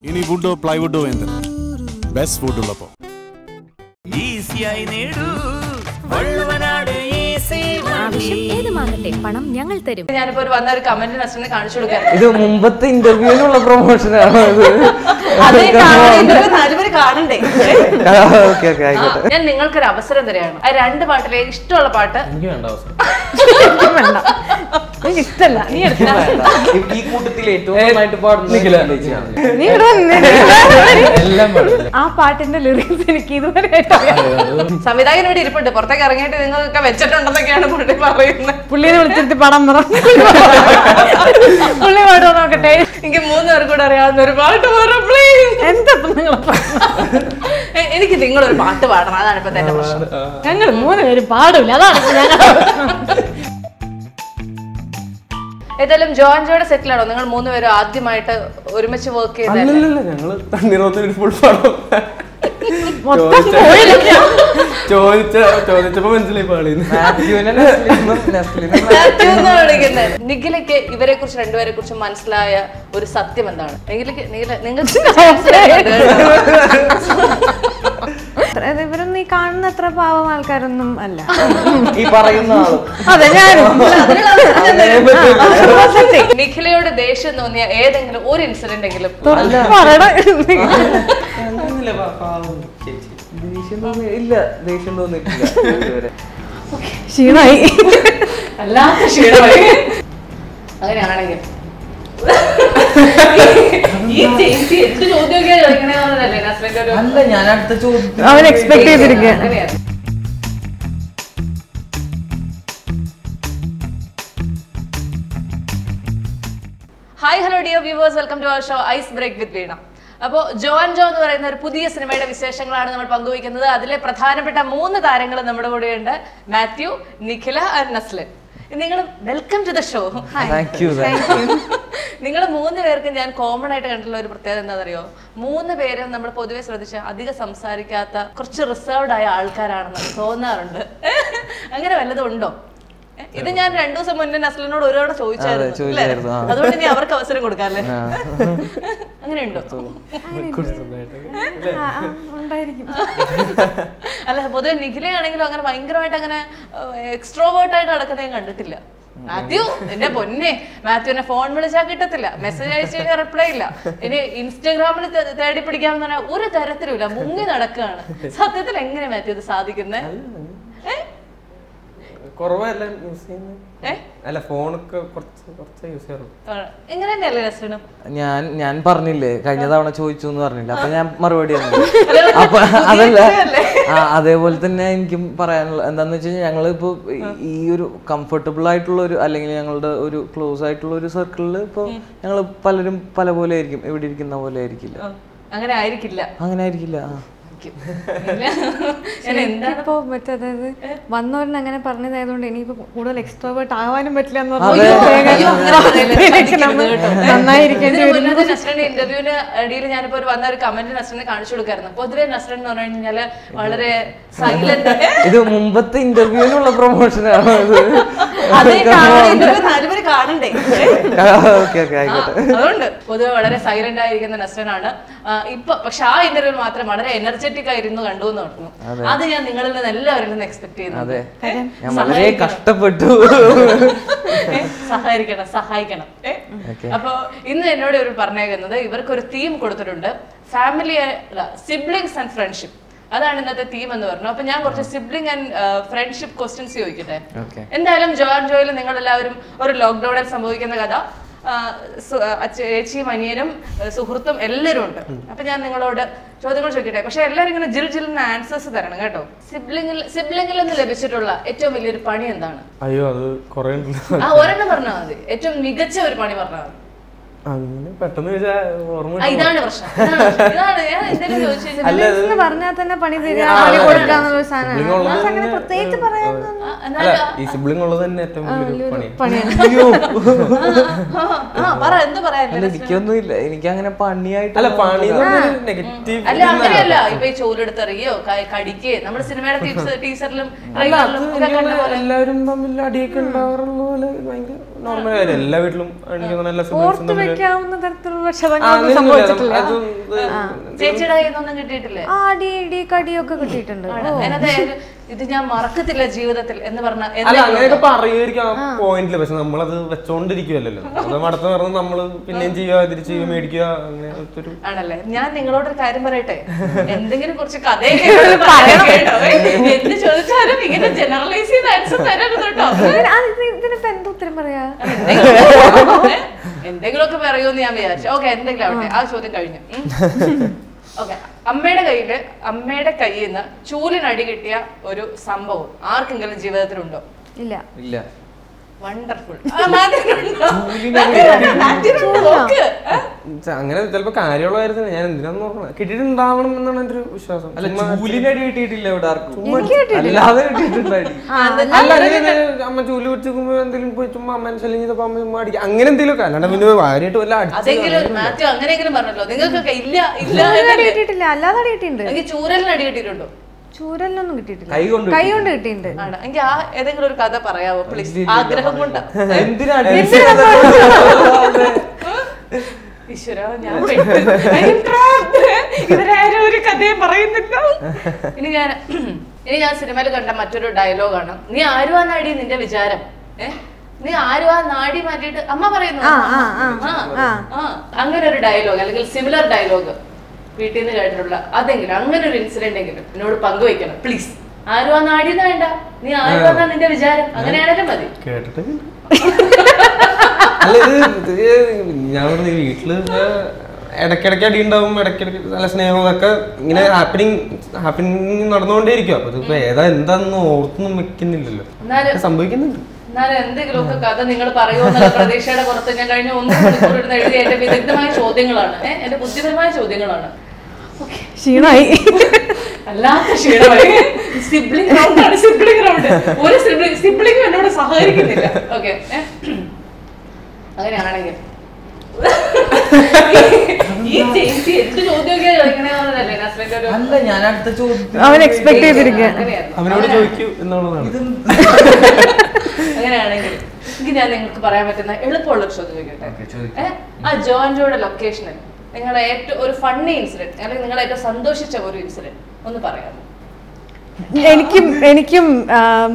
ഇനി വുഡോ പ്ലൈവുഡോ എന്ത് best would ഉള്ളപ്പോ ഈസിയായി നേടൂ വള്ളുവനാട് ഈസി ആവശ്യം ഏതുമാകട്ടെ പണം ഞങ്ങൾ തരും ഞാനിപ്പോ ഒരു വന്ന ഒരു കമന്റ് നസ്റ്റിനെ കാണിച്ചു കൊടുക്കാൻ ഇത് മുമ്പത്തെ ഇന്റർവ്യൂവിനുള്ള പ്രൊമോഷനാണ് അതേ കാണണം ഇന്റർവ്യൂ നാലുപേര് കാണണ്ടേ ഓക്കെ ഓക്കെ ആ, ആയിക്കോട്ടെ ഞാൻ നിങ്ങൾക്കൊരു അവസരം തരാണ് ആ രണ്ട് പാട്ടിലെ ഇഷ്ടമുള്ള പാട്ട് എനിക്ക് വേണ്ട അവസരം വേണ്ട എനിക്ക് ഇഷ്ടല്ല നീ എടുത്തില്ല ഈ കൂട്ടത്തിൽ ഏറ്റവും നന്നായിട്ട് പാടുന്നത് നീ ഇവിടെ വന്നേ. എല്ലാം പാടില്ല ആ പാട്ടിന്റെ ലിറിക്സ് എനിക്ക് ഇതുവരെ സംവിധായകൻ ഇവിടെ ഇരിപ്പുണ്ട് പുറത്തേക്ക് ഇറങ്ങിയിട്ട് നിങ്ങളൊക്കെ വെച്ചിട്ടുണ്ടെന്നൊക്കെയാണ് പുള്ളി പറയുന്നത് പുള്ളിനെ വിളിച്ചിട്ട് പടം പറ പുള്ളി പാട്ടോ നോക്കട്ടെ എനിക്ക് മൂന്ന് പേർ കൂടെ അറിയാവുന്ന ഒരു പാട്ട് പറ പ്ലീസ് എന്താ നിങ്ങൾ എനിക്ക് നിങ്ങളൊരു പാട്ട് പാടണം അതാണ് ഇപ്പൊ എന്റെ പ്രശ്നം ഞങ്ങൾ മൂന്ന് പേര് പാടില്ല അതാണ് ഇപ്പൊ ഞങ്ങളുടെ പ്രശ്നം. ഏതായാലും ജോൺ ജോയുടെ സെറ്റിലാണോ നിങ്ങൾ മൂന്ന് പേരും ആദ്യമായിട്ട് ഒരുമിച്ച് വർക്ക് ചെയ്തത് അല്ലല്ല ഞങ്ങള് തണ്ണീറോത്ത് ഫുൾ പടം മൊത്തം പോയില്ല. ചോദിച്ച ചോദിച്ചപ്പോ മനസ്സിലായി പാളിന്ന് മാത്യുവിനെ നെസ്ലിനും നെസ്ലിനും മാത്യു എന്ന് വിളിക്കുന്നത് നിഖിലയ്ക്ക് ഇവരെ കുറിച്ച് രണ്ടുപേരെ കുറിച്ച് മനസ്സിലായ ഒരു സത്യം എന്താണ് നിഖിലയ്ക്ക് നിഖില നിങ്ങൾക്ക് മനസ്സിലായത് അതായത് ഇവരൊന്നും ഈ കാണുന്ന അത്ര പാവം ആൾക്കാരൊന്നും അല്ല ഈ പറയുന്ന ആളും അതെ ഞാനും നിഖിലയോട് ദേഷ്യം തോന്നിയ ഏതെങ്കിലും ഒരു ഇൻസിഡന്റ് എങ്കിലും അങ്ങനെയല്ല, പാ- പാവം ചേച്ചി. ദേഷ്യം തോന്നി- ഇല്ല ദേഷ്യം തോന്നിയിട്ടില്ല ഇതുവരെ ക്ഷീണമായി അല്ലാത്ത ക്ഷീണമായി അങ്ങനെയാണെങ്കിൽ ഈ ചേച്ചി എന്ത് ചോദ്യമൊക്കെയാണ് ചോദിക്കണേന്നല്ലേ ഹസ്ബൻഡ് ഒരു അല്ല ഞാൻ അടുത്ത ചോദ്യം അവൻ എക്സ്പെക്ട് ചെയ്തിരിക്കുക അങ്ങനെയാണ് hi hello dear viewers welcome to our show ice break with Veena അപ്പോൾ ജോൻ ജോ എന്ന് പറയുന്ന ഒരു പുതിയ സിനിമയുടെ വിശേഷങ്ങളാണ് നമ്മൾ പങ്കുവയ്ക്കുന്നത് അതിലെ പ്രധാനപ്പെട്ട മൂന്ന് താരങ്ങൾ നമ്മുടെ കൂടെയുണ്ട് മാത്യു നിഖില ആൻഡ് നസ്ലിൻ നിങ്ങൾ welcome to the show thank you നിങ്ങൾ മൂന്ന് പേർക്ക് ഞാൻ കോമൺ ആയിട്ട് കണ്ടിട്ടുള്ള ഒരു പ്രത്യേകത എന്താണെന്നറിയോ മൂന്ന് പേരും നമ്മൾ പൊതുവെ ശ്രദ്ധിച്ച അധികം സംസാരിക്കാത്ത കുറച്ച് റിസർവ്ഡ് ആയ ആൾക്കാരാണെന്ന് തോന്നാറുണ്ട് അങ്ങനെ വല്ലതും ഉണ്ടോ ഏ, ഇത് ഞാൻ രണ്ടു ദിവസം മുന്നേ നസ്ലിനോട് ഒരു തവണ ചോദിച്ചായിരുന്നു അല്ലേ? ചോദിച്ചായിരുന്നു, ആ. അതുകൊണ്ട് ഇനി അവർക്ക് അവസരം കൊടുക്കാല്ലേ അങ്ങനെയുണ്ടോ ഉണ്ടായിരിക്കും അല്ല പൊതുവെ നിഖിലയാണെങ്കിലും അങ്ങനെ ഭയങ്കരമായിട്ട് അങ്ങനെ എക്സ്ട്രോവേർട്ട് ആയിട്ട് നടക്കുന്ന ഞാൻ കണ്ടിട്ടില്ല മാത്യു എന്റെ പൊന്നെ മാത്യുവിനെ ഫോൺ വിളിച്ചാൽ കിട്ടത്തില്ല മെസ്സേജ് അയച്ചു കഴിഞ്ഞാൽ റിപ്ലൈ ഇല്ല ഇനി ഇൻസ്റ്റാഗ്രാമിൽ തെ- തേടി പിടിക്കാമെന്ന് പറഞ്ഞാൽ ഒരു തരത്തിലുമില്ല മുങ്ങി നടക്കുകയാണ് സത്യത്തിൽ എങ്ങനെ മാത്യു ഇത് സാധിക്കുന്നത് കുറവല്ല യൂസ് ചെയ്യുന്നത് ഏ അല്ല ഫോണൊക്കെ കുറച്ച് കുറച്ച് യൂസ് ചെയ്യാറുള്ളൂ എങ്ങനെ തന്നെയല്ലേ രസനം ഞാൻ ഞാൻ പറഞ്ഞില്ലേ കഴിഞ്ഞ തവണ ചോദിച്ചു എന്ന് പറഞ്ഞില്ല അപ്പൊ ഞാൻ മറുപടി പറഞ്ഞു അപ്പൊ അതല്ല ആ അതേപോലെ തന്നെ എനിക്കും പറയാനുള്ള എന്താന്ന് വെച്ച് കഴിഞ്ഞാൽ ഞങ്ങൾ ഇപ്പൊ ഈ ഒരു കംഫർട്ടബിൾ ആയിട്ടുള്ള ഒരു അല്ലെങ്കിൽ ഞങ്ങളുടെ ഒരു ക്ലോസ് ആയിട്ടുള്ള ഒരു സർക്കിളിൽ ഇപ്പൊ ഞങ്ങൾ പലരും പല പോലെ ആയിരിക്കും ഇവിടെ ഇരിക്കുന്ന പോലെ ആയിരിക്കില്ല അങ്ങനെ ആയിരിക്കില്ല അങ്ങനെ ആയിരിക്കില്ല ആ ഇല്ല. ഞാൻ എന്താണ് ഇപ്പോ മറ്റേ അതായത് വന്നവരിന് അങ്ങനെ പറഞ്ഞതായതുകൊണ്ട് ഇനിയിപ്പോ കൂടുതൽ എക്സ്ട്രോവേർട്ട് ആവാനും പറ്റില്ല എന്ന് അതെ. അയ്യോ, അങ്ങനെ പറയല്ലേ, സഹിക്കരുത് കേട്ടോ. നന്നായിരിക്കേണ്ടി ഇതിന് വരും മുന്നത്തെ നസ്രന്റെ ഇന്റർവ്യൂവിന് ഇടയിൽ ഞാനിപ്പോ ഒരു വന്ന ഒരു കമന്റ് നസ്രനെ കാണിച്ചു കൊടുക്കായിരുന്നു പൊതുവെ നസ്രൻ എന്ന് പറഞ്ഞു കഴിഞ്ഞാല് വളരെ സൈലന്റ് ഇത് മുമ്പത്തെ ഇന്റർവ്യൂവിനുള്ള പ്രൊമോഷനാണ് ഇത് അതേ കാണണം ഇന്റർവ്യൂ നാലുപേര് കാണണ്ടേ ഓക്കെ ഓക്കെ ആ, ആയിക്കോട്ടെ അതുകൊണ്ട് പൊതുവെ വളരെ സൈലന്റ് ആയിരിക്കുന്ന നസ്രനാണ് ആ, ഇപ്പൊ പക്ഷെ ആ ഇന്റർവ്യൂ മാത്രം വളരെ എനർജറ്റിക് ആയിരുന്നു കണ്ടു എന്ന് പറഞ്ഞു അത് ഞാൻ നിങ്ങളിൽ നിന്ന് എല്ലാവരിൽ നിന്ന് എക്സ്പെക്ട് ചെയ്യുന്നു അതെ ഞാൻ വളരെ കഷ്ടപ്പെട്ടു ഏ, സഹകരിക്കണം സഹായിക്കണം ഏ? അപ്പൊ ഇന്ന് എന്നോട് ഇവർ പറഞ്ഞേക്കുന്നത് ഇവർക്ക് ഒരു തീം കൊടുത്തിട്ടുണ്ട് ഫാമിലി സിബ്ലിങ്സ് ആൻഡ് ഫ്രണ്ട്ഷിപ്പ് അതാണ് ഇന്നത്തെ തീം എന്ന് പറഞ്ഞു അപ്പൊ ഞാൻ കുറച്ച് സിബ്ലിംഗ് ആൻഡ് ഫ്രണ്ട്ഷിപ്പ് ക്വസ്റ്റ്യൻസ് ചോദിക്കട്ടെ Okay. എന്തായാലും ജോൺ ജോയിൽ നിങ്ങൾ എല്ലാവരും ഒരു ലോക്ക്ഡൌണിൽ സംഭവിക്കുന്ന കഥ ആ, സു- ആ, ചേച്ചിയും അനിയനും ആ, സുഹൃത്തും എല്ലാവരും ഉണ്ട് അപ്പൊ ഞാൻ നിങ്ങളോട് ചോദ്യങ്ങൾ ചോദിക്കട്ടെ പക്ഷെ എല്ലാവരും ഇങ്ങനെ ജിൽ ജിലിന് ആൻസേഴ്സ് തരണം കേട്ടോ സിബ്ലിംഗിൽ സിബ്ലിംഗിൽ നിന്ന് ലഭിച്ചിട്ടുള്ള ഏറ്റവും വലിയൊരു പണി എന്താണ് അയ്യോ അത് കുറെ ഉണ്ട് ആ ഒരെണ്ണം പറഞ്ഞാൽ മതി ഏറ്റവും മികച്ച ഒരു പണി പറഞ്ഞാൽ മതി അങ്ങനെ പെട്ടെന്ന് ചോദിച്ചാൽ ഓർമ്മ ആ, ഇതാണ് പ്രശ്നം ഇതാണ് പ്രശ്നം. ഇതാണ് ഞാൻ എന്തെങ്കിലും ചോദിച്ചു കഴിഞ്ഞാൽ അല്ല അത് എന്ന് പറഞ്ഞാൽ തന്നെ പണി തരാ പണി കൊടുക്കാന്നുള്ള ഒരു സാധനമാണ് sibling ഉള്ളത് നമുക്ക് അങ്ങനെ തന്നെ, പ്രത്യേകിച്ച് ഏ, പറയാനൊന്നും ആ, അല്ല എന്നാലും ഈ സിബ്ലിംഗ് ഉള്ളത് തന്നെ ഏറ്റവും വലിയൊരു പണിയാണ് പണിയാണ് ആ, ആ, പറ എന്ത് പറയാൻ അല്ല എനിക്കൊന്നുമില്ല എനിക്ക് അങ്ങനെ പണിയായിട്ട് അല്ല പണി നെഗറ്റീവ് അല്ല അങ്ങനെയല്ല ഇപ്പൊ ഈ ചോലെടുത്തെറിയോ കടിക്കേ നമ്മുടെ സിനിമയുടെ ടീസറിലും അല്ല അത് എനിക്കൊന്ന് എല്ലാവരും തമ്മിൽ അടിയൊക്കെ ഉണ്ടാവാറുള്ള പോലെ ഭയങ്കര നോർമൽ കാര്യം എല്ലാ വീട്ടിലും എനിക്ക് തോന്നുന്നു എല്ലാ siblings ഉം ഓർത്ത് തമ്മില് വെക്കാവുന്ന തരത്തിലുള്ള ആ, ക്ഷതങ്ങളൊന്നും അങ്ങനെയൊന്നുമില്ല. സംഭവിച്ചിട്ടില്ല അതും ഇത് ചേച്ചിയുടെ കയ്യിൽ നിന്നൊന്നും കിട്ടിയിട്ടില്ലേ ആ അടി ഇടി കടിയൊക്കെ കിട്ടിയിട്ടുണ്ട് ആണ്. അതിനകത്ത് ഒരു- ഇത് ഞാൻ മറക്കത്തില്ല ജീവിതത്തിൽ എന്ന് പറഞ്ഞ അല്ല അങ്ങനെയൊക്കെ പറയുമായിരിക്കും ആ പോയിന്റില് പക്ഷെ നമ്മളത് വെച്ചോണ്ടിരിക്കുവല്ലോ അത് മടത്ത് പറഞ്ഞ് നമ്മള് പിന്നെയും ചെയ്യുക തിരിച്ച് ചെയ്യുക മേടിക്കുക അങ്ങനെ ഒരു ആണല്ലേ ഞാൻ നിങ്ങളോട് ഒരു കാര്യം പറയട്ടെ എന്തെങ്കിലും കുറച്ച് കഥയൊക്കെ എന്നോട് പറയാൻ കേട്ടോ എന്ത് ചോദിച്ചാലും ഇങ്ങനെ ജനറലൈസ് ചെയ്ത് ആൻസർ തരരുത് കേട്ടോ ഇതിന് ആ, ഇത് ഇതിനിപ്പോ എന്താ ഉത്തരം പറയാ എന്തെങ്കിലും- എന്തെങ്കിലുമൊക്കെ പറയുമെന്ന് ഞാൻ വിചാരിച്ചു ഓക്കെ എന്തെങ്കിലും ആവട്ടെ ആ ചോദ്യം കഴിഞ്ഞു ഓക്കെ അമ്മയുടെ കയ്യില് അമ്മയുടെ കയ്യിൽ നിന്ന് ചൂലിനടി കിട്ടിയ ഒരു സംഭവം ആർക്കെങ്കിലും ജീവിതത്തിലുണ്ടോ ഇല്ല ഇല്ല വണ്ടർഫുൾ നോക്ക് ച- അങ്ങനെ ചിലപ്പോ കാര്യമുള്ള കാര്യത്തിന് ഞാൻ എന്തിനാന്ന് നോക്കണം കിട്ടിയിട്ടുണ്ടാവണം എന്നാണ് എന്റെ ഒരു വിശ്വാസം അല്ല ചുമ്മാ- ചൂലിനടി കിട്ടിയിട്ടില്ല ഇവിടെ ആർക്കും എനിക്ക് കിട്ടിയിട്ടില്ല. അല്ലാതെ കിട്ടിയിട്ടുണ്ടായി അല്ല അങ്ങനെ അമ്മ ചൂല് പിടിച്ചുമ്പോ എന്തെങ്കിലും പോയി ചുമ്മാ അമ്മേനെ ശല്യം ചെയ്തപ്പോ അമ്മ ചുമ്മാ അടിക്കുക അങ്ങനെ എന്തെങ്കിലും അല്ലാണ്ട് പിന്നെ കാര്യമായിട്ട് വല്ല അടിച്ച് അതെങ്കിലും മാത്യു അങ്ങനെയെങ്കിലും പറഞ്ഞല്ലോ നിങ്ങൾക്കൊക്കെ ഇല്ല ഇല്ല ചൂരൽ അടി എന്നല്ലേ? കിട്ടിയിട്ടില്ല അല്ലാതെ അടി കിട്ടിയിട്ടുണ്ട് എനിക്ക് ചൂരലിന് അടി കിട്ടിയിട്ടുണ്ടോ ചൂരലിനൊന്നും കിട്ടിയിട്ടില്ല കൈ കൊണ്ട് കൈ കൊണ്ട് കിട്ടിയിട്ടുണ്ട് ആണ് എങ്കിൽ ആ ഏതെങ്കിലും ഒരു കഥ പറയാവോ പ്ലീസ് ആഗ്രഹം കൊണ്ട് എന്തിനാണ് ഈശ്വര ഞാൻ പെട്ടു. I am trapped. ഇവരാരും ഒരു കഥയും പറയുന്നില്ല ഇനി ഞാൻ ഇനി ഞാൻ സിനിമയിൽ കണ്ട മറ്റൊരു ഡയലോഗാണ് നീ ആരുവാ നാടി നിന്റെ വിചാരം ഏ നീ ആരുവാ നാടി മാറ്റിയിട്ട് അമ്മ പറയുന്നു ആ, ആ, ആ. ആ, ആ. അങ്ങനെ ഒരു ഡയലോഗ് അല്ലെങ്കിൽ സിമിലർ ഡയലോഗ് വീട്ടിൽ നിന്ന് കേട്ടിട്ടുള്ള അതെങ്കിലും അങ്ങനെ ഒരു ഇൻസിഡന്റ് എങ്കിലും എന്നോട് പങ്കുവയ്ക്കണം പ്ലീസ് ആരുവാ നാടിന്ന് വേണ്ട നീ ആരുവാന്നാ നിന്റെ വിചാരം അങ്ങനെയാണെങ്കിലും മതി കേട്ടിട്ട് അല്ല ഇത് ഇത് ഞാൻ പറഞ്ഞ വീട്ടില് ഇടയ്ക്കിടയ്ക്ക് അടി ഉണ്ടാവും ഇടയ്ക്കിടയ്ക്ക് നല്ല സ്നേഹവും അതൊക്കെ ഇങ്ങനെ ഹാപ്പനിങ് ഹാപ്പനിങ് നടന്നുകൊണ്ടേയിരിക്കും അപ്പൊ ഇതിപ്പോ ഏതാ എന്താന്ന് ഓർത്തൊന്നും വെക്കുന്നില്ലല്ലോ എന്നാലും ഇത് സംഭവിക്കുന്നുണ്ട് എന്നാലും എന്തെങ്കിലുമൊക്കെ കഥ നിങ്ങൾ പറയുമെന്നുള്ള പ്രതീക്ഷയുടെ പുറത്ത് ഞാൻ കഴിഞ്ഞ ഒന്ന് മണിക്കൂർ ഇരുന്ന് എഴുതിയ എന്റെ വിദഗ്ധമായ ചോദ്യങ്ങളാണ് ഏഹ് എന്റെ ബുദ്ധിപരമായ ചോദ്യങ്ങളാണ് ക്ഷീണമായി അല്ലാത്ത ക്ഷീണമായി സിബ്ലിംഗ് റൗണ്ട് ആണ് സിബ്ലിംഗ് റൗണ്ട് ഒരു സിബ്ലിംഗ് സിബ്ലിംഗ് എന്നോട് സഹകരിക്കുന്നില്ല ഓക്കെ അങ്ങനെയാണെങ്കിൽ ഈ ചേച്ചി എന്ത് ചോദ്യമൊക്കെ ചോദിക്കണേന്നല്ലേ നസ്ലിന്റെ ഒരു അല്ല ഞാൻ അടുത്ത ചോദ്യം അവൻ എക്സ്പെക്ട് ചെയ്തിരിക്കുക അങ്ങനെയായിരുന്നു. അവനോട് ചോദിക്കൂ എന്നുള്ളതാണ് അങ്ങനെയാണെങ്കിൽ എനിക്ക് ഞാൻ നിങ്ങൾക്ക് പറയാൻ പറ്റുന്ന എളുപ്പമുള്ള ഒരു ചോദ്യം ചോദിക്കട്ടെ ഏ? ആ ജോൻജോയുടെ ലൊക്കേഷനിൽ നിങ്ങളുടെ ഏറ്റവും ഒരു ഫണ്ണി ഇൻസിഡന്റ് അല്ലെങ്കിൽ നിങ്ങൾ ഏറ്റവും സന്തോഷിച്ച ഒരു ഇൻസിഡന്റ് ഒന്ന് പറയാമോ എനിക്കും എനിക്കും ആം,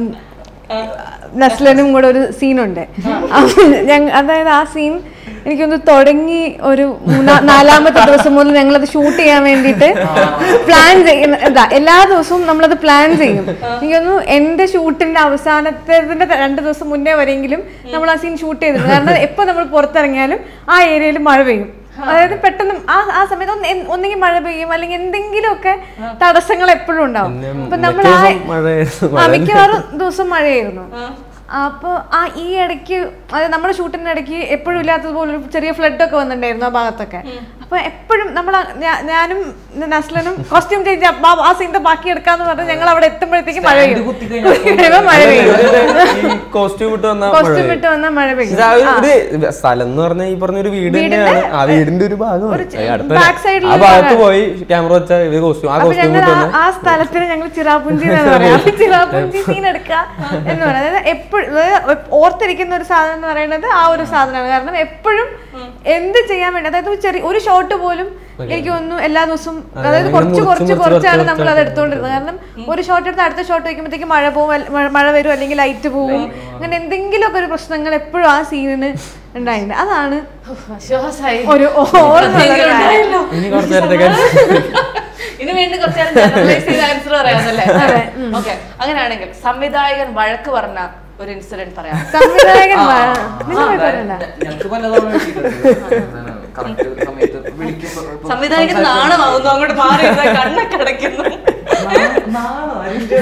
നസ്ലനും കൂടെ ഒരു സീനുണ്ട് ഞങ്ങ അതായത് ആ സീൻ എനിക്കൊന്ന് തുടങ്ങി ഒരു മൂന്നാ നാലാമത്തെ ദിവസം മുതൽ ഞങ്ങളത് ഷൂട്ട് ചെയ്യാൻ വേണ്ടിയിട്ട് പ്ലാൻ ചെയ്യുന്ന ഇതാ എല്ലാ ദിവസവും നമ്മളത് പ്ലാൻ ചെയ്യും എനിക്കൊന്നു എന്റെ ഷൂട്ടിന്റെ അവസാനത്തേതിന്റെ രണ്ട് ദിവസം മുന്നേ വരെയെങ്കിലും നമ്മൾ ആ സീൻ ഷൂട്ട് ചെയ്തിട്ടുണ്ട് കാരണം എപ്പോ നമ്മൾ പുറത്തിറങ്ങിയാലും ആ ഏരിയയിൽ മഴ പെയ്യും അതായത് പെട്ടെന്ന് ആ ആ സമയത്ത് ഒന്ന് എൻ- ഒന്നെങ്കിൽ മഴ പെയ്യും അല്ലെങ്കിൽ എന്തെങ്കിലുമൊക്കെ തടസ്സങ്ങൾ എപ്പോഴും ഉണ്ടാവും അപ്പൊ നമ്മൾ ആ മിക്ക ദിവസം മഴയായിരുന്നു. ആ മിക്കവാറും ദിവസം മഴയായിരുന്നു അപ്പൊ ആ ഈ ഇടയ്ക്ക് അതായത് നമ്മുടെ ഷൂട്ടിന്റെ ഇടയ്ക്ക് എപ്പോഴും ഇല്ലാത്തതുപോലെ ഒരു ചെറിയ ഫ്ലഡ് ഒക്കെ വന്നിട്ടുണ്ടായിരുന്നു ആ ഭാഗത്തൊക്കെ അപ്പൊ എപ്പോഴും നമ്മൾ ഞാനും നസ്ലനും കോസ്റ്റ്യൂം ചേഞ്ച് ആ സീൻ്റെ ബാക്കി എടുക്കാന്ന് പറഞ്ഞ് ഞങ്ങൾ അവിടെ എത്തുമ്പോഴത്തേക്ക് മഴ പെയ്യും കുത്തി കഴിഞ്ഞാൽ കഴിയുമ്പോ മഴ പെയ്യും ഈ കോസ്റ്റ്യൂം ഇട്ട് വന്ന കോസ്റ്റ്യൂം ഇട്ട് വന്നാൽ മഴ പെയ്യും ഇത് ആ ഒരു ഒരു സ്ഥലം എന്ന് പറഞ്ഞാൽ ഈ പറഞ്ഞ ഒരു വീട് തന്നെയാണ് ആ വീടിന്റെ ഒരു ഭാഗമാണ് ഒരു ഏ, അടുത്ത back side ആ ലുള്ള ഭാഗത്ത് ഭാഗം. പോയി ക്യാമറ വെച്ച ഇത് കോസ്റ്റ്യൂം ആ അപ്പൊ കോസ്റ്റ്യൂം ഞങ്ങൾ ഇട്ട് ആ- വന്ന് ആ സ്ഥലത്തിന് ഞങ്ങൾ ചിറാപുഞ്ചി എന്നാണ് പറയാ അപ്പൊ ചിറാപുഞ്ചി സീൻ എടുക്കുക എന്ന് പറയുന്നത് അതായത് എപ്പോഴും ഓർത്തിരിക്കുന്ന ഒരു സാധനം എന്ന് പറയുന്നത് ആ ഒരു സാധനമാണ് കാരണം എപ്പോഴും എന്ത് ചെയ്യാൻ വേണ്ടി അതായത് ഒരു ചെറിയ ഒരു ഷോട്ട് പോലും എനിക്ക് തോന്നുന്നു എല്ലാ ദിവസവും അതായത് ഇങ്ങനെ കുറച്ച് മുറിച്ച് കുറച്ച് മുറിച്ച് കുറച്ചാണ് കുറച്ച് നമ്മൾ അത് എടുത്തുകൊണ്ടിരുന്നത് കാരണം ഒരു ഷോട്ട് എടുത്ത് അടുത്ത ഷോട്ട് വയ്ക്കുമ്പോഴത്തേക്ക് മഴ പോകും അല്ല- മഴ- മഴ വരും അല്ലെങ്കിൽ ലൈറ്റ് പോകും അങ്ങനെ എന്തെങ്കിലുമൊക്കെ ഒരു പ്രശ്നങ്ങൾ എപ്പോഴും ആ സീനിന് ഉണ്ടായിട്ടുണ്ട് അതാണ് ആശ്വാസായി ഒരു ഓർമ്മ എന്തെങ്കിലും ഉണ്ടായല്ലോ. ഇനി കുറച്ച് നേരത്തേക്ക് ഇനി വീണ്ടും കുറച്ച് നേരം ജനറലൈസ് ചെയ്ത ആൻസർ പറയാന്നല്ലേ ഓക്കെ അങ്ങനെയാണെങ്കിൽ സംവിധായകൻ വഴക്ക് പറഞ്ഞ ഒരു ഇൻസിഡന്റ് പറയാം സംവിധായകൻ ആ, വ- ആ, നിങ്ങൾ ആ, കേട്ടിട്ടുണ്ടോ? ഞങ്ങൾക്ക് പലതവണ കിട്ടിയിട്ടുണ്ട്. correct സമയത്ത് വിളിക്കുമ്പോ ഇപ്പൊ സംവിധായകൻ സംസാരിച്ച് നാണമാവുന്നു അങ്ങോട്ട് മാറി ഇരുന്ന് കണ്ണൊക്കെ അടയ്ക്കുന്നു നാ- നാണോ? അതിന്റെ-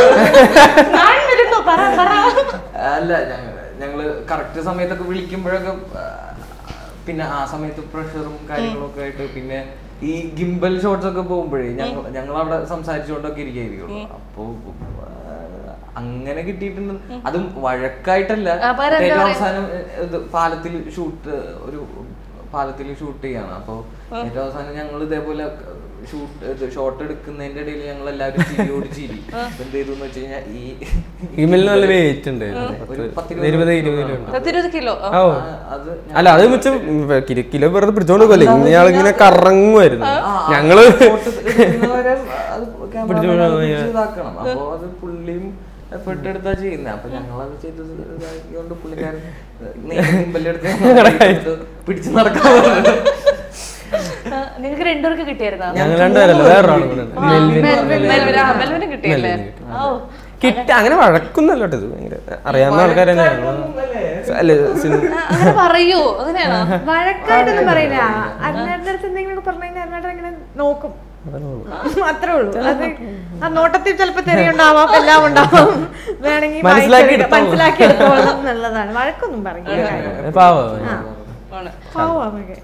നാണം വരുന്നു പറ പറ അല്ല ഞങ്ങ- ഞങ്ങള് കറക്റ്റ് സമയത്തൊക്കെ വിളിക്കുമ്പോഴൊക്കെ ആ, പിന്നെ ആ സമയത്ത് പ്രഷറും കാര്യങ്ങളും ഒക്കെ ആയിട്ട് പിന്നെ ഈ ഗിംബൽ ഷോട്ട്സ് ഒക്കെ പോകുമ്പോഴേ ഞങ്ങൾ ഞങ്ങൾ അവിടെ സംസാരിച്ചുകൊണ്ടൊക്കെ ഇരിക്കുകയായിരിക്കുള്ളൂ അപ്പോ ആ, അങ്ങനെ കിട്ടിയിട്ടുണ്ട് അതും വഴക്കായിട്ടല്ല ആ, പകരം എന്താ ഏറ്റവും പറയാ? അവസാനം ഇത് പാലത്തിൽ ഷൂട്ട് ഒരു പാലത്തിൽ ഷൂട്ട് ചെയ്യാണ് അപ്പൊ ഏറ്റവും അവസാനം ഞങ്ങൾ ഇതേപോലെ ഷൂട്ട് ഷോട്ട് എടുക്കുന്നതിന്റെ ഇടയിൽ ഞങ്ങൾ എല്ലാവരും ചിരിയോട് ചിരി അപ്പൊ എന്ത് ചെയ്തു വെച്ച് കഴിഞ്ഞാൽ ഈ ഫീമെയിലിന് നല്ല വെയിറ്റ് ഉണ്ട് ഒരു പത്ത് പത്തിരുപത് ഇരുപത് ഇരുപത് കിലോ ഉണ്ട് പത്തിരുപത് കിലോ ഓ അത് അല്ല അത് വെച്ച് കിലോ കിലോ വെറുതെ പിടിച്ചോണ്ട് പോകല്ലേ ഇന്നയാളിങ്ങനെ കറങ്ങുമായിരുന്നു ഞങ്ങള് ഷോട്ട് എടുക്കുന്നവരെ അത് cameraman അത് പിടിച്ച് ഇതാക്കണം അപ്പൊ അത് പുള്ളിയും എഫേർട്ട് എടുത്താ ചെയ്യുന്നത് അപ്പൊ ഞങ്ങളത് ചെയ്ത് ഇതാക്കിയോണ്ട് പുള്ളിക്കാരൻ നെയ്മ്പല്ലെടുത്ത് പിടിച്ചു നടക്കാൻ പറഞ്ഞു. നിങ്ങൾക്ക് രണ്ടുപേർക്ക് കിട്ടിയായിരുന്നോ ഞങ്ങൾ രണ്ടുപേരല്ല വേറൊരാളും കൂടെ ഉണ്ട്. മെൽവിൻ മെൽവിന് ആ, മെൽവിന് കിട്ടിയല്ലേ ഓ കിട്ട അങ്ങനെ വഴക്കൊന്നല്ല കേട്ടോ ഇത് ഭയങ്കര അറിയാവുന്ന ആൾക്കാർ തന്നെയാണ് അല്ല സിനിമ ആ, അങ്ങനെ പറയൂ അങ്ങനെയാണോ വഴക്കായിട്ടൊന്നും പറയില്ല അരുണേട്ടൻ്റെ അടുത്ത് എന്തെങ്കിലും പറഞ്ഞു കഴിഞ്ഞാൽ അരുണേട്ടൻ ഇങ്ങനെ നോക്കും അത്രേ ഉള്ളൂ അത് ആ നോട്ടത്തിൽ ചിലപ്പോ തെറിയുണ്ടാവാം എല്ലാം ഉണ്ടാവാം വേണമെങ്കിൽ മനസ്സിലാക്കി വായിച്ചെടുക്കാം. എടുത്തോളാം. മനസ്സിലാക്കി എടുത്തോളാം എന്നുള്ളതാണ് വഴക്കൊന്നും പറയില്ല പാവം ആണ് പാവമൊക്കെ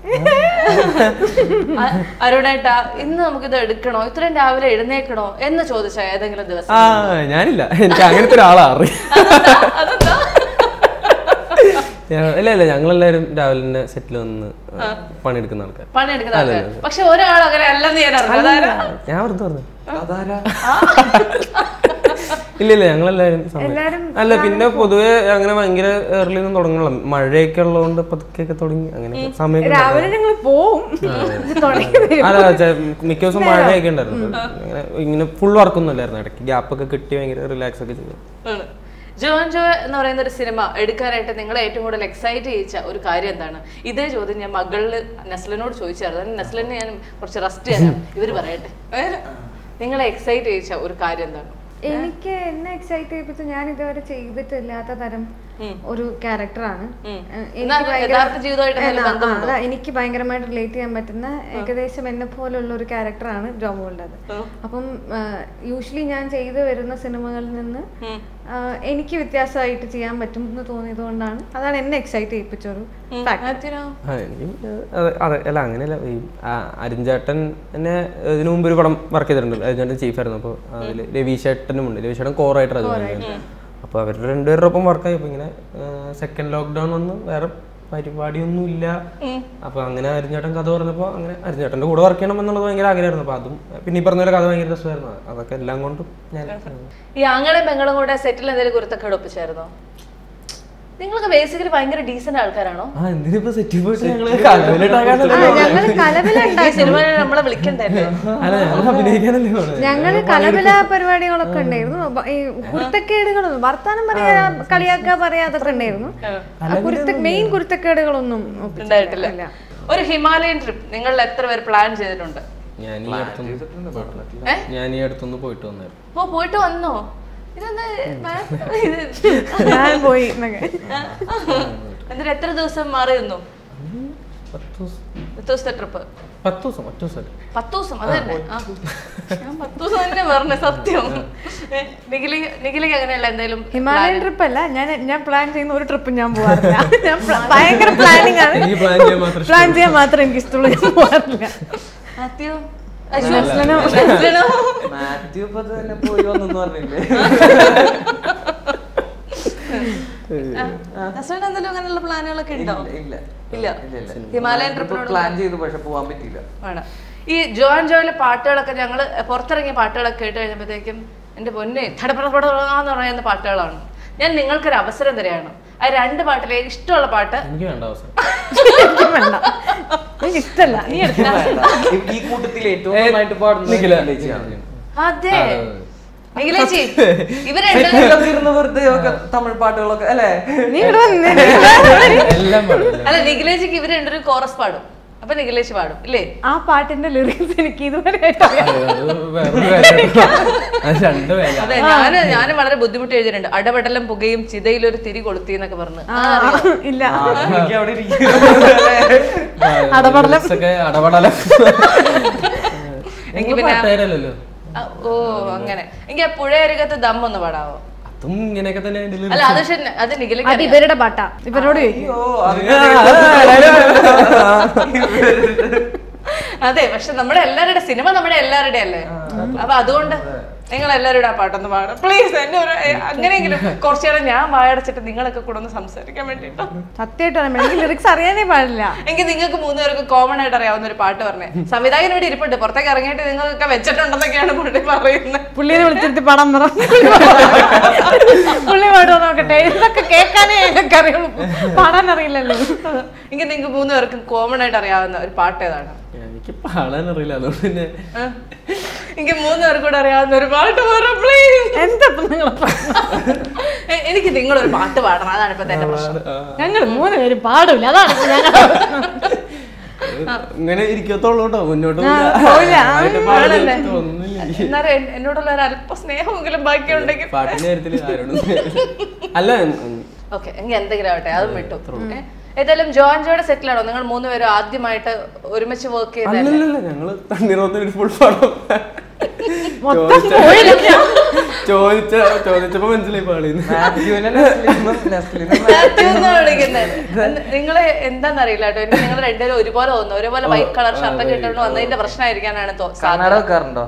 അ- അരുണേട്ടാ ഇന്ന് നമുക്കിത് എടുക്കണോ ഇത്രയും രാവിലെ എഴുന്നേക്കണോ എന്ന് ചോദിച്ച ഏതെങ്കിലും ദിവസം ആ ഞാനില്ല എനിക്ക് അങ്ങനത്തെ ഒരാളാ അറിയാം ഞാൻ- ഇല്ല ഇല്ല ഞങ്ങളെല്ലാരും രാവിലെ തന്നെ സെറ്റിൽ വന്ന് പണിയെടുക്കുന്ന ആൾക്കാർ പണിയെടുക്കുന്ന ആൾക്കാർ പക്ഷെ ഒരാൾ അങ്ങനെ അല്ലെന്ന് ഞാൻ അറിഞ്ഞു അതാരാ ഞാൻ വെറുതെ പറഞ്ഞു അതാരാ ഇല്ല ഇല്ല ഞങ്ങളെല്ലാരും സമയം. അല്ല പിന്നെ പൊതുവെ അങ്ങനെ ഭയങ്കര ഏർലി ഒന്നും തുടങ്ങണം മഴയൊക്കെ ഉള്ളതുകൊണ്ട് പതുക്കെയൊക്കെ തുടങ്ങി അങ്ങനെ സമയം രാവിലെ ഞങ്ങൾ പോവും തുടങ്ങി വരും. അല്ല ചെ- മിക്ക ദിവസം മഴയൊക്കെ ഉണ്ടായിരുന്നു ഇങ്ങനെ ഇങ്ങനെ ഫുൾ വർക്കൊന്നും ഇല്ലായിരുന്നു ഇടയ്ക്ക് ഗ്യാപ്പ് ഒക്കെ കിട്ടി ഭയങ്കര റിലാക്സ് ഒക്കെ ചെയ്തു ആണ്. ജോൻ ജോ എന്ന് പറയുന്ന ഒരു സിനിമ എടുക്കാനായിട്ട് നിങ്ങളെ ഏറ്റവും കൂടുതൽ എക്സൈറ്റ് ചെയ്യിച്ച ഒരു കാര്യം എന്താണ് ഇതേ ചോദ്യം ഞാൻ മകളില് നസ്ലിനോട് ചോദിച്ചായിരുന്നു അതിന് നസ്ലിനെ ഞാൻ കുറച്ച് റെസ്റ്റ് തരാം ഇവര് പറയട്ടെ ഏ? നിങ്ങളെ എക്സൈറ്റ് ചെയ്യിച്ച ഒരു കാര്യം എന്താണ് എനിക്ക് എന്നെ എക്സൈറ്റ് ചെയ്യിപ്പിച്ച് ഞാൻ ഇതുവരെ ചെയ്തിട്ടില്ലാത്ത തരം ഒരു ക്യാരക്ടറാണ് ഉം. എന്നാ അത് യഥാർത്ഥ ജീവിതമായിട്ട് എന്തെങ്കിലും ബന്ധമുണ്ടോ? എനിക്ക് ഭയങ്കരമായിട്ട് റിലേറ്റ് ചെയ്യാൻ പറ്റുന്ന ഏകദേശം എന്നെ പോലുള്ള ഒരു ക്യാരക്ടറാണ് ജോമോളുടേത് അപ്പം യൂഷ്വലി ഞാൻ ചെയ്തു വരുന്ന സിനിമകളിൽ നിന്ന് ആ, എനിക്ക് വ്യത്യാസമായിട്ട് ചെയ്യാൻ പറ്റും എന്ന് തോന്നിയത് കൊണ്ടാണ് അതാണ് എന്നെ എക്സൈറ്റ് ചെയ്യിപ്പിച്ച ഒരു fact. മാത്യുനോ? ആ, എനിക്കും, ഏഹ്, അതെ അതെ അല്ല അങ്ങനെയല്ല ഈ ആ, അരുൺചേട്ടൻ എന്നെ ഇതിനു മുമ്പ് ഒരു പടം വർക്ക് ചെയ്തിട്ടുണ്ട് അരുൺചേട്ടൻ ചീഫ് ആയിരുന്നു അപ്പോൾ അതിൽ രവീശേട്ടനും ഉണ്ട് രവീശേട്ടൻ കോറായിട്ട് അത് അപ്പോൾ അവരുടെ രണ്ടുപേരുടെ ഒപ്പം വർക്കായി അപ്പോൾ ഇങ്ങനെ സെക്കൻഡ് ലോക്ക്ഡൗൺ വന്ന് വേറെ പരിപാടിയൊന്നും ഇല്ല അപ്പോൾ അങ്ങനെ അരിഞ്ഞേട്ടൻ കഥ പറഞ്ഞപ്പോൾ അങ്ങനെ അരിഞ്ഞേട്ടൻ്റെ കൂടെ വർക്ക് ചെയ്യണം എന്നുള്ളത് ഭയങ്കര ആഗ്രഹമായിരുന്നു അപ്പോൾ അതും പിന്നെ ഈ പറഞ്ഞ പോലെ കഥ ഭയങ്കര രസമായിരുന്നു അതൊക്കെ എല്ലാം കൊണ്ടും ഞാൻ ഈ ആങ്ങളെയും പെങ്ങളും കൂടെ സെറ്റിൽ എന്തെങ്കിലും കുരുത്തൊക്കെ ഒപ്പിച്ചായിരുന്നോ നിങ്ങളൊക്കെ ബേസിക്കലി ഭയങ്കര ഡീസന്റ് ആൾക്കാരാണോ ആ എന്തിനിപ്പോ സെറ്റ് പോയിട്ട് ഞങ്ങള് കലവിലിട്ടാകാനല്ലേ ആ, ഞങ്ങള് കലവില ഈ സിനിമയിൽ നമ്മളെ വിളിക്കണ്ടായിരുന്നു അല്ല ഞങ്ങൾ അഭിനയിക്കാനല്ലേ പോണത്. ഞങ്ങള് കലവില പരിപാടികളൊക്കെ ഉണ്ടായിരുന്നു ബ- ഈ കുരുത്തക്കേടുകളൊന്നും വർത്താനം പറയാ കളിയാക്കാ പറയാ അതൊക്കെ ഉണ്ടായിരുന്നു ആ കുരുത്ത മെയിൻ കുരുത്തക്കേടുകളൊന്നും ഉണ്ടായിട്ടില്ല ഒരു ഹിമാലയൻ ട്രിപ്പ് നിങ്ങൾ എത്ര പേര് പ്ലാൻ ചെയ്തിട്ടുണ്ട് ഞാൻ ഈ അടുത്തൊന്ന് പോയിട്ടില്ല. ഏ? ഞാൻ ഈ അടുത്തൊന്ന് പോയിട്ട് വന്നായിരുന്നു ഓ പോയിട്ട് വന്നോ ഇതെന്താ മാ- ഇത് ഞാൻ പോയി എന്നൊക്കെ. എന്നിട്ട് എത്ര ദിവസം മാറി നിന്നു പത്ത് ദിവസം എത്ര ദിവസത്തെ ട്രിപ്പ് പത്ത് ദിവസം ഒറ്റ ദിവസം പത്ത് ദിവസം അത് തന്നെ ആ. ഞാൻ പത്ത് ദിവസം തന്നെ പറഞ്ഞ സത്യം ഏ, നിഖിലി നിഖിലിക്ക് അങ്ങനെയല്ല എന്തായാലും ഹിമാലയൻ ട്രിപ്പ് അല്ല ഞാൻ ഞാൻ പ്ലാൻ ചെയ്യുന്ന ഒരു ട്രിപ്പ് ഞാൻ പോവാറില്ല ഞാൻ പ്ല- ഭയങ്കര പ്ലാനിങ് ആണ് എനിക്ക് പ്ലാൻ ചെയ്യാൻ മാത്രം പ്ലാൻ ചെയ്യാൻ മാത്രം എനിക്ക് ഇഷ്ടമുള്ളൂ ഞാൻ പോവാറില്ല മാത്യു മാത്യു ഇപ്പൊ തന്നെ പോയി വന്നെന്ന് പറഞ്ഞില്ലേ ഹസ്ബൻഡ് എന്തെങ്കിലും അങ്ങനെയുള്ള പ്ലാനുകളൊക്കെ ഉണ്ടോ ഇല്ല ഇല്ല ഹിമാലയൻ ട്രിപ്പിനോട് പ്ലാൻ ചെയ്തു പക്ഷെ പോവാൻ പറ്റിയില്ല ആണ് ഈ ജോൻ ജോയിലെ പാട്ടുകളൊക്കെ ഞങ്ങൾ പുറത്തിറങ്ങിയ പാട്ടുകളൊക്കെ കേട്ട് കഴിഞ്ഞപ്പോഴത്തേക്കും എൻ്റെ പൊന്നെ ധടപടപടാന്ന് പറയുന്ന പാട്ടുകളാണ് ഞാൻ നിങ്ങൾക്കൊരു അവസരം തരികയാണ് ആ രണ്ട് പാട്ടിലെ ഇഷ്ടമുള്ള പാട്ട് എനിക്ക് വേണ്ട അവസരം എനിക്കും വേണ്ട എനിക്ക് ഇഷ്ടമല്ല നീ എടുത്ത ഈ- ഈ കൂട്ടത്തിൽ ഏറ്റവും നന്നായിട്ട് പാടുന്നത് നിഖില. നിഖിലച്ചിയാണ്. അതെ നിഖിലേച്ചി ഇവരെ സെറ്റിലൊക്കെ ഇരുന്ന് വെറുതെ ഒക്കെ തമിഴ് പാട്ടുകളൊക്കെ അല്ലേ നീ ഇവിടെ വന്നേ എല്ലാം പാടില്ല അല്ല നിഖിലേച്ചിക്ക് ഇവര് രണ്ടൊരു കോറസ് പാടും അപ്പൊ നിഖിലേച്ചി പാടും ഇല്ലേ ആ പാട്ടിന്റെ ലിറിക്സ് എനിക്ക് ഇതുവരെ ആയിട്ട് അറിയാം. അത് വേറൊരു കാര്യം അത് രണ്ട് വേല അതെ ഞാന് ഞാനും വളരെ ബുദ്ധിമുട്ട് എഴുതിയിട്ടുണ്ട് അടപടലം പുകയും ചിതയിലൊരു തിരി കൊളുത്തി എന്നൊക്കെ പറഞ്ഞു ആ, ഇല്ല ആ, എനിക്ക് അവിടെ ഇരിക്കും. അടപടലം. ഒക്കെ അടപടലം എങ്കിൽ പിന്നെ- പാട്ടുകാരല്ലോ ആ, ഓ അങ്ങനെ എങ്കിൽ ആ പുഴയരികത്ത് ദം ഒന്ന് പാടാവോ അതും ഇങ്ങനെയൊക്കെ തന്നെ അതിന്റെ അല്ല അത് ശരി അത് നിഖിലേക്ക് അത് ഇവരുടെ പാട്ടാ ഇവരോട് ചോദിക്കും അയ്യോ, അതിങ്ങനെ അതെ പക്ഷെ നമ്മുടെ എല്ലാവരുടെ സിനിമ നമ്മുടെ എല്ലാവരുടെ അല്ലേ അപ്പൊ അതുകൊണ്ട് നിങ്ങൾ എല്ലാവരും ആ പാട്ടൊന്ന് പാടും പ്ലീസ് എന്നെ ഒരു ഏ, അങ്ങനെയെങ്കിലും കുറച്ചു നേരം ഞാൻ വായടച്ചിട്ട് നിങ്ങളൊക്കെ കൂടെ ഒന്ന് സംസാരിക്കാൻ വേണ്ടിട്ടോ സത്യമായിട്ട് പറയാം എനിക്ക് ലിറിക്സ് അറിയാനേ പാടില്ല എങ്കിൽ നിങ്ങൾക്ക് മൂന്നുപേർക്ക് കോമൺ ആയിട്ട് അറിയാവുന്ന ഒരു പാട്ട് പറഞ്ഞേ സംവിധായകൻ ഇവിടെ ഇരിപ്പുണ്ട് പുറത്തേക്ക് ഇറങ്ങിയിട്ട് നിങ്ങൾക്കൊക്കെ വെച്ചിട്ടുണ്ടെന്നൊക്കെയാണ് പുള്ളി പറയുന്നത് പുള്ളിനെ വിളിച്ചിട്ട് പടം പറ പുള്ളി പാടുമോ നോക്കട്ടെ ഇതൊക്കെ കേൾക്കാനേ ഞങ്ങൾക്ക് അറിയുള്ളൂ പാടാൻ അറിയില്ലല്ലോ എങ്കിൽ നിങ്ങൾക്ക് മൂന്നുപേർക്കും കോമൺ ആയിട്ട് അറിയാവുന്ന ഒരു പാട്ട് ഏതാണ് എനിക്ക് പാടാൻ അറിയില്ല അതുകൊണ്ട് പിന്നെ എനിക്ക് മൂന്നുപേർക്കും കൂടെ അറിയാവുന്ന ഒരു പാട്ട് പറ പ്ലീസ് എന്താ നിങ്ങൾ എനിക്ക് നിങ്ങളൊരു പാട്ട് പാടണം അതാണ് ഇപ്പത്തെ എന്റെ പ്രശ്നം ഞങ്ങൾ മൂന്ന് പേരും പാടില്ല അതാണ് ഇപ്പൊ ഞങ്ങൾ ഇങ്ങനെ ഇരിക്കത്തുള്ളൂ കേട്ടോ മുന്നോട്ട് പോയില്ല. ആണല്ലേ? തോന്നുന്നില്ല എന്നാലും എൻ- എന്നോടുള്ള ഒരു അല്പ സ്നേഹമെങ്കിലും ബാക്കിയുണ്ടെങ്കിൽ പാട്ടിന്റെ കാര്യത്തില് ആരോടും അല്ല ഉം, ഓക്കെ എങ്കിൽ എന്തെങ്കിലും ആവട്ടെ അതും വിട്ടു ഏ? ഏതായാലും ജോൺ ജോയുടെ സെറ്റിലാണോ നിങ്ങൾ മൂന്നുപേരും ആദ്യമായിട്ട് ഒരുമിച്ച് വർക്ക് ചെയ്തത് അല്ലല്ലല്ല ഞങ്ങള് തണ്ണീർമത്തിന് ഫുൾ പാടും മൊത്തം ചോദിച്ച ചോദിച്ച ചോദിച്ചപ്പോ മനസ്സിലായി പാളിന്ന് മാത്യുവിനെ നെസ്ലിനും നെസ്ലിനും നിങ്ങളെ എന്താന്നറിയില്ല കേട്ടോ എനിക്ക് നിങ്ങൾ രണ്ടുപേരും ഒരുപോലെ തോന്നുന്നു ഒരുപോലെ വൈറ്റ് കളർ ഷർട്ടൊക്കെ ഇട്ടുകൊണ്ട് വന്നതിന്റെ പ്രശ്നമായിരിക്കാനാണ് തോ- കണ്ണട സാധ്യത വെക്കാറുണ്ടോ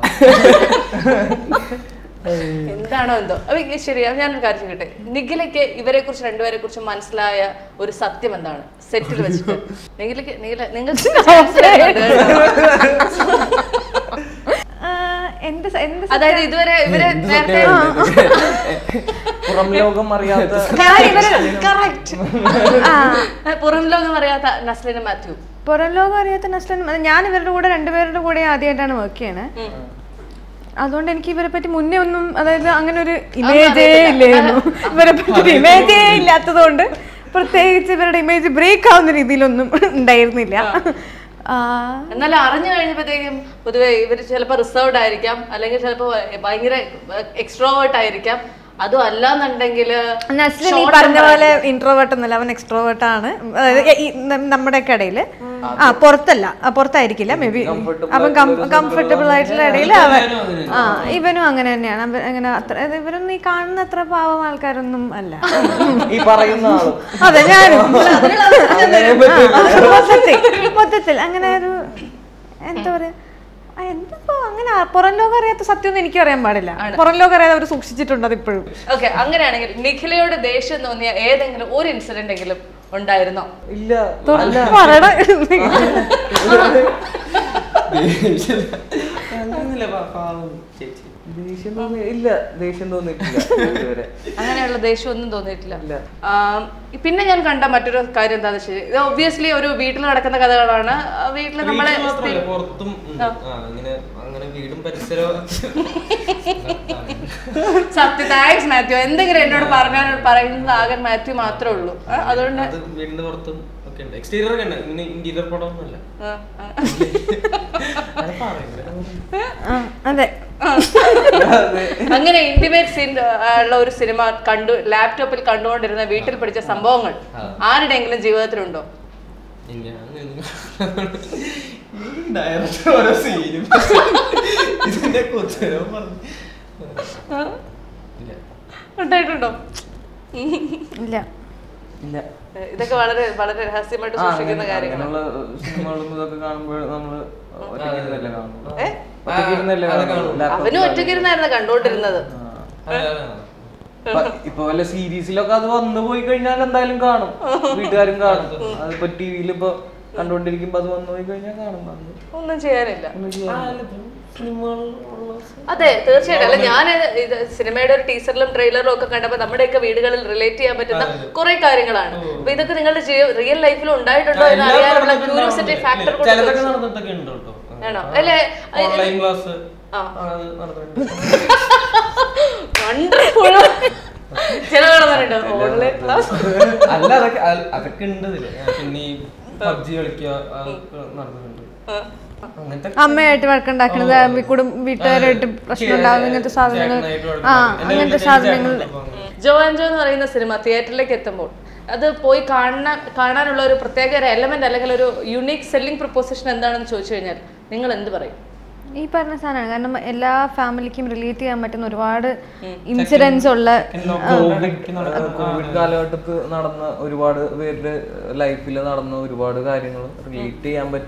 എന്താണോ എന്തോ അപ്പൊ ഈ ശരി അപ്പൊ ഞാനൊരു കാര്യം ചോദിക്കട്ടെ നിഖിലയ്ക്ക് ഇവരെ കുറിച്ച് രണ്ടുപേരെ കുറിച്ച് മനസ്സിലായ ഒരു സത്യം എന്താണ് സെറ്റിൽ വെച്ചിട്ട് നിഖിലയ്ക്ക് നിഖില നിങ്ങൾക്ക് chance തരുന്നുണ്ട് കേട്ടോ. എന്ത് സ- എന്ത് സ- അതായത് ഇതുവരെ ഇവരെ നേരത്തെ പുറം ലോകം അറിയാത്ത ഞാൻ ഇവരെ correct. പുറം ലോകം അറിയാത്ത നസ്ലിനും മാത്യു പുറം ലോകം അറിയാത്ത നസ്ലൻ അത് ഞാൻ ഇവരുടെ കൂടെ രണ്ടുപേരുടെ കൂടെ ആദ്യമായിട്ടാണ് വർക്ക് ചെയ്യണേ അതുകൊണ്ട് എനിക്ക് ഇവരെ പറ്റി മുന്നേ ഒന്നും അതായത് അങ്ങനെ ഒരു ഇമേജേ ഇല്ലായിരുന്നു ഇവരെ പറ്റി ഇമേജേ ഇല്ലാത്തത് കൊണ്ട് പ്രത്യേകിച്ച് ഇവരുടെ ഇമേജ് ബ്രേക്ക് ആവുന്ന രീതിയിലൊന്നും ഉണ്ടായിരുന്നില്ല ആ, എന്നാൽ അറിഞ്ഞു കഴിഞ്ഞപ്പോഴത്തേക്കും പൊതുവെ ഇവർ ചിലപ്പോൾ റിസർവ്ഡ് ആയിരിക്കാം അല്ലെങ്കിൽ ചിലപ്പോൾ ഭയങ്കര എക്സ്ട്രോവേർട്ട് ആയിരിക്കാം അതും അല്ലാന്നുണ്ടെങ്കിൽ നസ്ലിൻ ഈ പറഞ്ഞ പോലെ ഇൻട്രോവേർട്ട് ഒന്നുമല്ല അവൻ എക്സ്ട്രോവേർട്ട് ആണ് അതായത് ഈ ന- നമ്മുടെയൊക്കെ ഇടയിൽ ആ പുറത്തല്ല ആ, പുറത്തായിരിക്കില്ല മേ ബി അവൻ കംഫർട്ടബിൾ ആയിട്ടുള്ള ഇടയിൽ അവൻ ആ ഇവനും അങ്ങനെ തന്നെയാണ് അവൻ അങ്ങനെ അത്ര അതായത് ഇവരൊന്നും ഈ കാണുന്ന അത്ര പാവം ആൾക്കാരൊന്നും അല്ല ഈ പറയുന്ന ആളും അതെ ഞാനും അങ്ങനെ പറ്റൂല. ആ, മൊത്തത്തിൽ മൊത്തത്തിൽ അങ്ങനെ ഒരു എന്താ പറയാ ആ, എന്തപ്പോ അങ്ങനെ ആ- പുറം ലോകം അറിയാത്ത സത്യമൊന്നും എനിക്കും അറിയാൻ പാടില്ല പുറം ലോകം അറിയാതെ അവർ സൂക്ഷിച്ചിട്ടുണ്ട് അത് ഇപ്പോഴും ഓക്കെ അങ്ങനെയാണെങ്കിൽ നിഖിലയോട് ദേഷ്യം തോന്നിയ ഏതെങ്കിലും ഒരു ഇൻസിഡന്റ് എങ്കിലും ഉണ്ടായിരുന്നോ ഇല്ല പറയണ അങ്ങനെയൊന്നുമില്ല, പാ- പാവം ചേച്ചി ദേഷ്യം തോന്നി ഇല്ല ദേഷ്യം തോന്നിയിട്ടില്ല ഇതുവരെ അങ്ങനെയുള്ള ദേഷ്യം ഒന്നും തോന്നിയിട്ടില്ല ആം, പിന്നെ ഞാൻ കണ്ട മറ്റൊരു കാര്യം എന്താണെന്ന് വെച്ചാൽ ഇത് ഒബ്വിയസ്ലി ഒരു വീട്ടിൽ നടക്കുന്ന കഥകളാണ് ആ, വീട്ടിൽ നമ്മളെ വീട്ടിൽ മാത്രമല്ല, പുറത്തും ഉം. ആ, അങ്ങനെ അങ്ങനെ വീടും പരിസരവും സത്യം താങ്ക്സ് മാത്യു എന്തെങ്കിലും എന്നോട് പറഞ്ഞാൽ പറയുന്നത് ആകെ മാത്യു മാത്രമേ ഉള്ളൂ ആ, അതുകൊണ്ട് അത് വീടിന്റെ പുറത്തും ഒക്കെ ഉണ്ട് എക്സ്റ്റീരിയർ ഒക്കെ ഉണ്ട് ഇങ്ങനെ ഇന്റീരിയർ പടം ഒന്നുമല്ല ആ, ആ. അങ്ങനെ പറയില്ല. ആ, അതെ അങ്ങനെ ഇന്റിമേറ്റ് സീൻ ഉള്ള ഒരു സിനിമ കണ്ടു ലാപ്ടോപ്പിൽ കണ്ടുകൊണ്ടിരുന്ന വീട്ടിൽ പഠിച്ച സംഭവങ്ങൾ ആരുടെയെങ്കിലും ജീവിതത്തിലുണ്ടോ ഇല്ല, അങ്ങനെയൊന്നും ഈ ഡയറക്ടർ ഓരോ സീനും ഇതിന്റെ കുത്തരം പറഞ്ഞു ഇല്ല. ഉണ്ടായിട്ടുണ്ടോ ഇല്ല ഇല്ല ഏ, ഇതൊക്കെ വളരെ വളരെ രഹസ്യമായിട്ട് ആ, സൂക്ഷിക്കുന്ന അങ്ങനെ- കാര്യങ്ങളാണ് അങ്ങനെയുള്ള സിനിമകളും ഇതൊക്കെ കാണുമ്പോൾ നമ്മള് ഒറ്റയ്ക്കിരുന്നല്ലേ കാണുള്ളൂ ഏ? ഒറ്റയ്ക്കിരുന്നല്ലേ അത് കാണുള്ളൂ കാണും. ലാപ്ടോപ്പിൽ അവനും ഒറ്റയ്ക്കിരുന്നായിരുന്നു കണ്ടോണ്ടിരുന്നത് അതെ, അതെ. ഇപ്പൊ- ഇപ്പൊ വല്ല സീരീസിലൊക്കെ അത് വന്നു പോയി കഴിഞ്ഞാൽ എന്തായാലും കാണും വീട്ടുകാരും കാണും അതിപ്പോ ടിവിയിൽ ഇപ്പൊ കണ്ടോണ്ടിരിക്കുമ്പോ അത് വന്നു പോയി കഴിഞ്ഞാൽ കാണും വന്ന് ഒന്നും ചെയ്യാനില്ല ഒന്നും ചെയ്യാൻ അതെ തീർച്ചയായിട്ടും അല്ല ഞാൻ ഇത് സിനിമയുടെ ഒരു ടീസറിലും ട്രെയിലറിലും ഒക്കെ കണ്ടപ്പോൾ നമ്മുടെയൊക്കെ വീടുകളിൽ റിലേറ്റ് ചെയ്യാൻ പറ്റുന്ന കുറെ കാര്യങ്ങളാണ് അപ്പൊ ഇതൊക്കെ നിങ്ങളുടെ റിയൽ ലൈഫിൽ ഉണ്ടായിട്ടുണ്ടോ എന്ന് എല്ലാം അറിയാനുള്ള നടന്നിട്ടുണ്ടാവും. ക്യൂരിയോസിറ്റി ഫാക്ടർ ഇല്ല, ചിലതൊക്കെ നടന്നിട്ടൊക്കെ ഉണ്ട് കേട്ടോ ആണോ അല്ലേ ഓൺലൈൻ ക്ലാസ് ആ. അത് നടന്നിട്ടുണ്ട് വണ്ടർഫുൾ ചില നടന്നിട്ടുണ്ട് ഓൺലൈൻ ക്ലാസ് അല്ല അതൊക്കെ അ- അതൊക്കെ ഉണ്ട് ഇതില് പിന്നെ ഈ പബ്ജി കളിക്കുക അതൊക്കെ നടന്നിട്ടുണ്ട് അങ്ങനത്തെ അമ്മയായിട്ട് വഴക്കുണ്ടാക്കണത് കുടും വീട്ടുകാരായിട്ട് പ്രശ്നം ഉണ്ടാകുന്ന ഇങ്ങനത്തെ സാധനങ്ങൾ ചേട്ടനായിട്ട് ആ വഴക്കുണ്ടാക്കും. എൻ്റെ അങ്ങനത്തെ വീട്ടിൽ സാധനങ്ങൾ ചേട്ടനുണ്ട് അപ്പൊ അങ്ങനെ. ജോ ആൻഡ് ജോ എന്ന് പറയുന്ന സിനിമ തിയേറ്ററിലേക്ക് എത്തുമ്പോൾ അത് പോയി കാണാൻ കാണാനുള്ള ഒരു പ്രത്യേക ഒരു എലമെന്റ് അല്ലെങ്കിൽ ഒരു യുണീക് സെല്ലിംഗ് പ്രൊപ്പോസിഷൻ എന്താണെന്ന് ചോദിച്ചു കഴിഞ്ഞാൽ നിങ്ങൾ എന്ത് പറയും ഈ പറഞ്ഞ സാധനമാണ് കാരണം എല്ലാ ഫാമിലിക്കും റിലേറ്റ് ചെയ്യാൻ പറ്റുന്ന ഒരുപാട് ഇൻസിഡൻസ് ഉള്ള കോവിഡ് നടക്കുന്ന കോവിഡ് കാലഘട്ടത്ത് നടന്ന ഒരുപാട് പേരുടെ ലൈഫിൽ നടന്ന ഒരുപാട് കാര്യങ്ങൾ റിലേറ്റ് ചെയ്യാൻ പറ്റും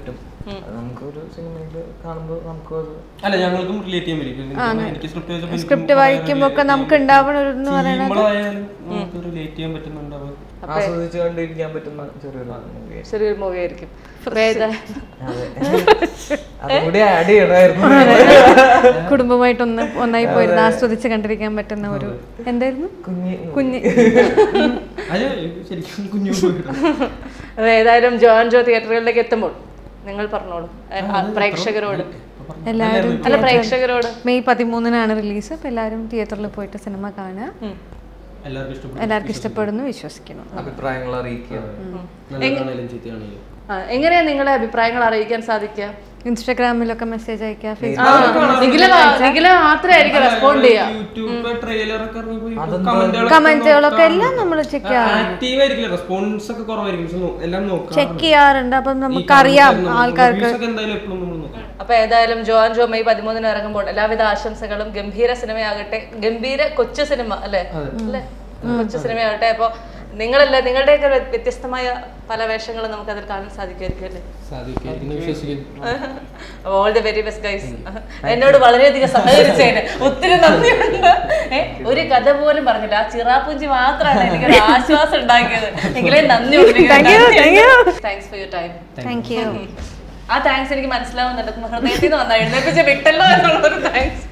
അത് നമുക്കൊരു സിനിമയിൽ കാണുമ്പോൾ നമുക്ക് അത് അല്ല ഞങ്ങൾക്കും റിലേറ്റ് ചെയ്യാൻ പറ്റും എനിക്ക് സ്ക്രിപ്റ്റ് സ്ക്രിപ്റ്റ് വായിക്കുമ്പോ ഒക്കെ നമുക്ക് ഉണ്ടാവണ ഒരു എന്ന് പറയുന്നത് ചെയ്യുമ്പോഴായാലും നമുക്ക് റിലേറ്റ് ചെയ്യാൻ പറ്റുന്നുണ്ടാവും ആസ്വദിച്ച് കണ്ടിരിക്കാൻ പറ്റുന്ന ചെറിയൊരു movie ആയിരുന്നു. ചെറിയൊരു മൂവി ആയിരിക്കും അപ്പൊ ഏതാ- അതെ അതും കൂടി ആഡ് ചെയ്യണമായിരുന്നു കുടുംബമായിട്ട് ഒന്ന് ഒന്നായി പോയിരുന്നു ആസ്വദിച്ച് കണ്ടിരിക്കാൻ പറ്റുന്ന ഒരു എന്തായിരുന്നു കുഞ്ഞ് കുഞ്ഞ് അത് ശരിക്കും കുഞ്ഞു അപ്പൊ ഏതായാലും ജോൺ ജോ തിയേറ്ററുകളിലേക്ക് എത്തുമ്പോൾ നിങ്ങൾ പറഞ്ഞോളൂ ഏ, ആ, പ്രേക്ഷകരോട് എല്ലാവരും അല്ല പ്രേക്ഷകരോട് മെയ് പതിമൂന്നിനാണ് റിലീസ് അപ്പൊ എല്ലാവരും തിയേറ്ററിൽ പോയിട്ട് സിനിമ കാണുക എല്ലാവർക്കും ഇഷ്ടപ്പെടും എല്ലാവർക്കും ഇഷ്ടപ്പെടുന്നു വിശ്വസിക്കുന്നു അഭിപ്രായങ്ങൾ അറിയിക്കുക നല്ലതാണേലും ചീത്തയാണെങ്കിലും ആ, എങ്ങനെയാ നിങ്ങളുടെ അഭിപ്രായങ്ങൾ അറിയിക്കാൻ സാധിക്കുക ഇൻസ്റ്റാഗ്രാമിലൊക്കെ മെസ്സേജ് അയക്കുക ആ, ഫേസ്ബുക്ക് നിഖില നിഖില മാത്രമായിരിക്കും റെസ്പോണ്ട് ചെയ്യാ യൂട്യൂബ് ട്രെയിലറൊക്കെ കമന്റുകളൊക്കെ എല്ലാം നമ്മൾ ചെക്ക് ചെയ്യാറുണ്ട് ആക്റ്റീവ് ആയിരിക്കില്ല റെസ്പോൺസ് ഒക്കെ കുറവായിരിക്കും പക്ഷെ നോ- എല്ലാം നോക്കാം ചെക്ക് ചെയ്യാറുണ്ട് അപ്പം നമുക്കറിയാം ആൾക്കാർക്ക് എന്തായാലും എപ്പോഴും നമ്മൾ നോക്കാം അപ്പൊ ഏതായാലും ജോൻ ജോ മെയ് പതിമൂന്നിന് ഇറങ്ങുമ്പോൾ എല്ലാവിധ ആശംസകളും ഗംഭീര സിനിമയാകട്ടെ ഗംഭീര കൊച്ചു സിനിമ അല്ലേ അല്ലേ കൊച്ചു സിനിമയാകട്ടെ അപ്പൊ നിങ്ങളല്ലേ നിങ്ങളുടെയൊക്കെ വ്യ- വ്യത്യസ്തമായ പല വേഷങ്ങളും നമുക്ക് അതിൽ കാണാൻ സാധിക്കുമായിരിക്കും അല്ലേ സാധിക്കും വിശ്വസിക്കുന്നു all the very best guys എന്നോട് വളരെയധികം സഹകരിച്ചതിന് ഒത്തിരി നന്ദിയുണ്ട് ഏ, ഒരു കഥ പോലും പറഞ്ഞില്ല ആ ചിറാപ്പുഞ്ചി മാത്രമാണ് എനിക്കൊരു ആശ്വാസം ഉണ്ടാക്കിയത് നിങ്ങളെ നന്ദിയുണ്ട് thanks for your time thank you ആ താങ്ക്സ് എനിക്ക് മനസ്സിലാവുന്നുണ്ട് ഹൃദയത്തിൽ നിന്ന് വന്ന എഴുന്നേപ്പിച്ച് വിട്ടല്ലോ എന്നുള്ള ഒരു താങ്ക്സ്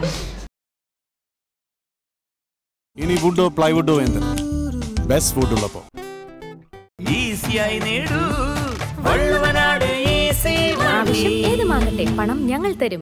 ഇനി വുഡോ പ്ലൈവുഡോ എന്ത് ബെസ്റ്റ് ഫുഡ് ഉള്ളപ്പോ ഈസിയായി നേടൂ വള്ളുവനാട് ഈസി ആവശ്യം ഏതുമാകട്ടെ പണം ഞങ്ങൾ തരും